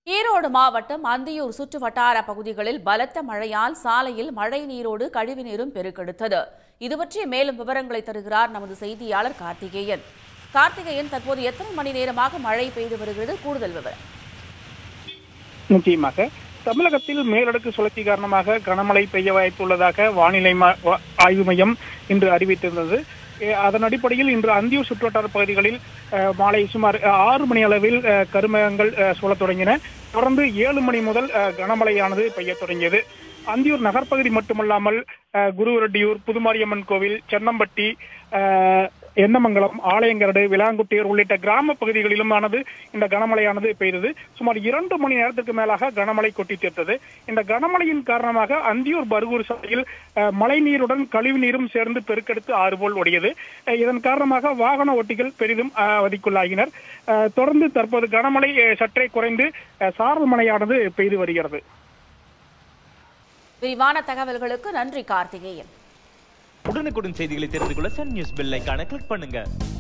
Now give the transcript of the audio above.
ஈரோடு மாவட்டம் அந்தியூர் சுற்று வட்டார பகுதிகளில் பலத்த மழையால் சாலையில் மழை நீரோடு கழிவு நீரும் பெருக்கெடுத்தது இது பற்றிய மேலும் விவரங்களை தருகிறார் நமது செய்தியாளர் கார்த்திகேயன் கார்த்திகேயன் தற்போது எத்தனை மணி நேரமாக மழை பெய்து வருகிறது கூடுதல் விவரம் நிச்சயமாக தமிழகத்தில் மேலடுக்கு சுழற்சி காரணமாக கனமழை பெய்ய வாய்ப்புள்ளதாக வானிலை ம- வ- ஆய்வு மையம் இன்று அறிவித்திருந்தது எ, அதன் அடிப்படையில் இன்று அந்தியூர் சுற்றுவட்டார பகுதிகளில் அஹ், மாலை சுமார் அஹ், ஆறு மணி அளவில் அஹ், கருமேகங்கள் அஹ், சூழத் தொடங்கின தொடர்ந்து ஏழு மணி முதல் அஹ், கனமழையானது பெய்யத் தொடங்கியது அந்தியூர் நகர்ப்பகுதி மட்டுமல்லாமல் அஹ், குருவரெட்டியூர் புதுமாரியம்மன் கோவில் சென்னம்பட்டி அஹ், எண்ணமங்கலம் ஆலயங்கரடு விளாங்குட்டியூர் உள்ளிட்ட கிராம பகுதிகளிலுமானது இந்த கனமழையானது பெய்தது சுமார் இரண்டு மணி நேரத்திற்கு மேலாக கனமழை கொட்டி தீர்த்தது இந்த கனமழையின் காரணமாக அந்தியூர் பர்கூர் சாலையில் அஹ், மழை நீருடன் கழிவு நீரும் சேர்ந்து பெருக்கெடுத்து ஆறு போல் ஓடியது அஹ், இதன் காரணமாக வாகன ஓட்டிகள் பெரிதும் அஹ், அவதிக்குள்ளாகினர் அஹ், தொடர்ந்து தற்போது கனமழை அஹ், சற்றே குறைந்து அஹ், சாரல் மழையானது பெய்து வருகிறது விரிவான தகவல்களுக்கு நன்றி கார்த்திகேயன் உடனுக்குடன் செய்திகளை தெரிந்து கொள்ள சன் நியூஸ் பெல் ஐகானை கிளிக் பண்ணுங்க